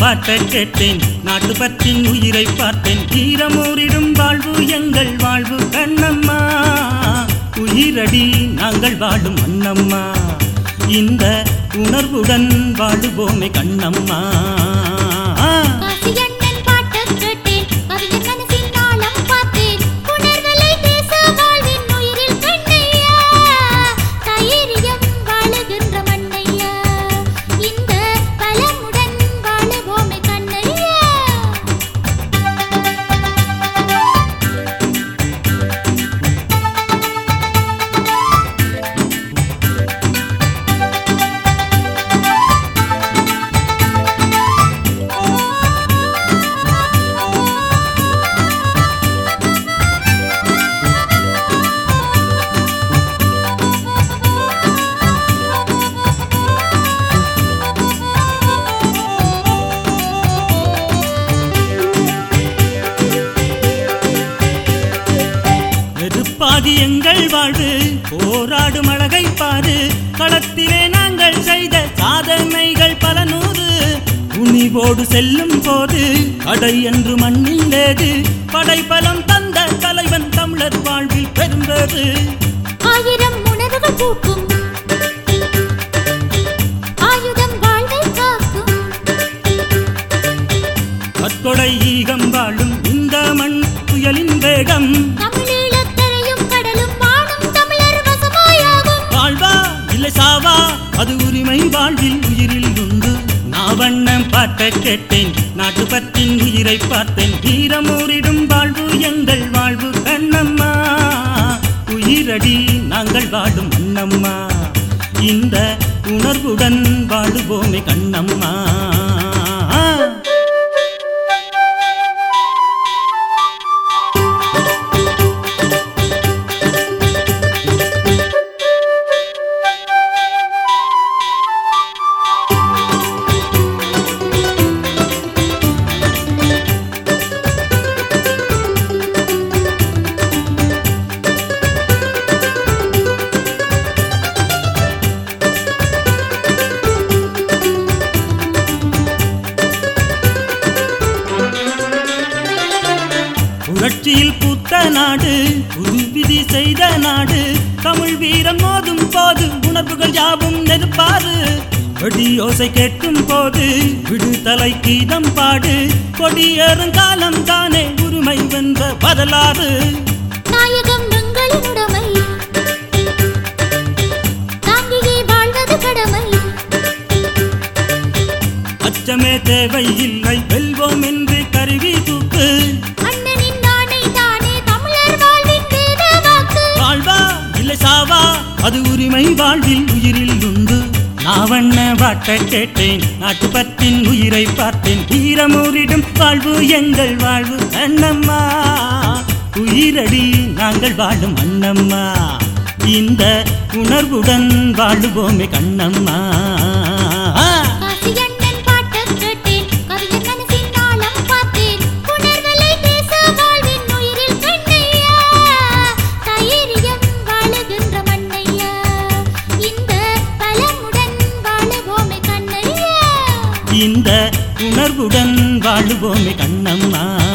பாட்ட கேட்டேன் நாட்டு பற்றின் உயிரை பார்த்தேன் வீரமூரிடும் வாழ்வு எங்கள் வாழ்வு கண்ணம்மா உயிரடி நாங்கள் வாழும் அண்ணம்மா இந்த உணர்வுடன் வாழுவோமே கண்ணம்மா காசியண்ணன் பாட்டக் கேட்டேன், கவிஞர் மனசின் ஆழம் பார்த்தேன். உணர்வுகளை பேச வாழ்வின் உயிரில் கண்ணையா. தைரியம் வாழுகின்ற மண்ணையா. இந்த பலமுடன் வாழுவோமே கண்ணையா. நெருப்பாகி எங்கள் வாழ்வு போராடும் அழகை பாரு களத்திலே நாங்கள் செய்த சாதனைகள் பல நூறு துணிவோடு செல்லும் போது கடை என்று மண்ணில் ஏது படைபலம் தந்த தலைவன் தமிழர் வாழ்வில் பெருந்தது ஆயிரம் உணர்வுகள் பூக்கும் ஆயுதம் வாழ்வை காக்கும் கற்கொடை ஈகம் வாழும் இந்த மண் புயலின் வேகம் தமிழீழக்கரையும் கடலும் வானும் தமிழர் வசமாயாகும் வாழ்வா இல்லை சாவா அது உரிமை வாழ்வில் உயிரில் உண்டு நாவண்ணம் பாட்ட கேட்டேன் நாட்டு பற்றின் உயிரை பார்த்தேன் வீரமூரிடும் வாழ்வு எங்கள் வாழ்வு கண்ணம்மா உயிரடி நாங்கள் வாழும் அண்ணம்மா இந்த உணர்வுடன் வாழுவோமே கண்ணம்மா புரட்சியில் பூத்த நாடு புது விதி செய்த நாடு தமிழ் வீரம் மோதும் போது உணர்வுகள் யாவும் நெருப்பாறு கொடியோசை கேட்கும் போது விடுதலை கீதம் பாடு கொடியேறும் காலம் தானே உரிமை வென்ற வரலாறு நாயகம் எங்களின் உடைமை தாங்கியே வாழ்வது கடமை அச்சமே தேவை இல்லை வெல்வோம் என்று கருவி தூக்கு அண்ணனின் நாணை தானே தமிழர் வாழ்வின் வேத வாக்கு வாழ்வா இல்லை சாவா அது உரிமை வாழ்வில் உயிரில் உண்டு நாவண்ண வாட்ட கேட்டேன் நாட்டு பற்றின் உயிரை பார்த்தேன் வீரமூரிடும் வாழ்வு எங்கள் வாழ்வு அண்ணம்மா உயிரடி நாங்கள் வாழும் அண்ணம்மா இந்த உணர்வுடன் வாழுவோமே கண்ணம்மா காசியண்ணன் பாட்டக் கேட்டேன், கவிஞர் மனசின் ஆழம் பார்த்தேன். உணர்வுகளை பேச வாழ்வின் உயிரில் கண்ணையா. தைரியம் வாழுகின்ற மண்ணையா. இந்த பலமுடன் வாழுவோமே கண்ணையா இந்த உணர்வுடன் வாழுவோமே கண்ணம்மா